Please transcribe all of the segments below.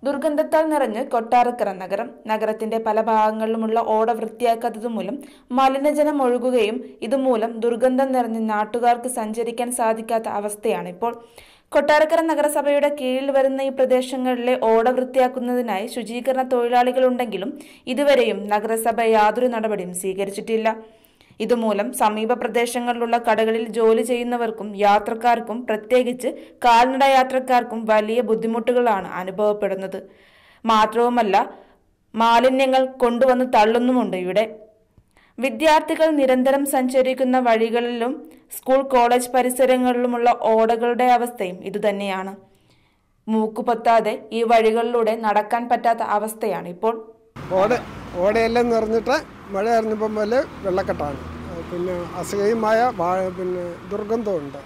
ദുർഗന്ധത്താൽ നിറഞ്ഞ് കൊട്ടാരക്കര നഗരം നഗരത്തിന്റെ പല ഭാഗങ്ങളിലുമുള്ള ഓട വൃത്തിയാക്കാത്തത് മൂലം മലിനജലം ഒഴുകുകയും ഇതുമൂലം ദുർഗന്ധം നിറഞ്ഞ് നാട്ടുകാർക്ക് സഞ്ചരിക്കാൻ സാധിക്കാത്ത അവസ്ഥയാണ് ഇപ്പോൾ കൊട്ടാരക്കര നഗരസഭയുടെ കീഴിൽ വരുന്ന ഈ പ്രദേശങ്ങളിലെ ഓട വൃത്തിയാക്കുന്നതിനായി ശുചീകരണ തൊഴിലാളികളുണ്ടെങ്കിലും ഇതുവരെയും നഗരസഭ യാതൊരു നടപടിയും സ്വീകരിച്ചിട്ടില്ല ഇതുമൂലം സമീപ പ്രദേശങ്ങളിലുള്ള കടകളിൽ ജോലി ചെയ്യുന്നവർക്കും യാത്രക്കാർക്കും പ്രത്യേകിച്ച് കാൽനട യാത്രക്കാർക്കും വലിയ ബുദ്ധിമുട്ടുകളാണ് അനുഭവപ്പെടുന്നത് മാത്രവുമല്ല മാലിന്യങ്ങൾ കൊണ്ടുവന്ന് തള്ളുന്നുമുണ്ട് ഇവിടെ വിദ്യാർത്ഥികൾ നിരന്തരം സഞ്ചരിക്കുന്ന വഴികളിലും സ്കൂൾ കോളേജ് പരിസരങ്ങളിലുമുള്ള ഓടകളുടെ അവസ്ഥയും ഇതുതന്നെയാണ് മൂക്കുപൊത്താതെ ഈ വഴികളിലൂടെ നടക്കാൻ പറ്റാത്ത അവസ്ഥയാണ് ഇപ്പോൾ ഓട ഓടയെല്ലാം നിറഞ്ഞിട്ട് മഴ അറിഞ്ഞപ്പം പോലെ വെള്ളക്കെട്ടാണ് പിന്നെ അസുഖയുമായ വാ പിന്നെ ദുർഗന്ധമുണ്ട്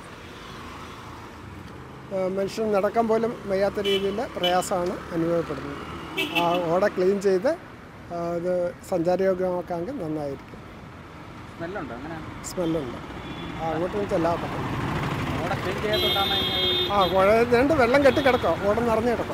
ആ, മനുഷ്യൻ നടക്കാൻ പോലും വയ്യാത്ത രീതിയിൽ പ്രയാസമാണ് അനുഭവപ്പെടുന്നത് ആ ഓട ക്ലീൻ ചെയ്ത് ആ, ഇത് സഞ്ചാരയോഗ്യമാക്കാമെങ്കിൽ നന്നായിരിക്കും സ്മെല്ലുണ്ടോ അങ്ങനെ സ്മെല്ലുണ്ട് ആ അങ്ങോട്ടും ചെല്ലാൻ പറ്റും അവിടെ ക്ലീൻ ചെയ്യാത്തോണ്ടാണ് ഇങ്ങനെ ആ കുഴ രണ്ട് വെള്ളം കെട്ടി കിടക്കുക ഓട നിറഞ്ഞു കിടക്കുക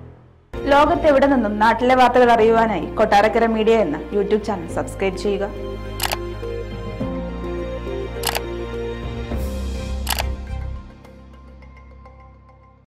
ലോകത്തെവിടെ നിന്നും നാട്ടിലെ വാർത്തകൾ അറിയുവാനായി കൊട്ടാരക്കര മീഡിയ എന്ന യൂട്യൂബ് ചാനൽ സബ്സ്ക്രൈബ് ചെയ്യുക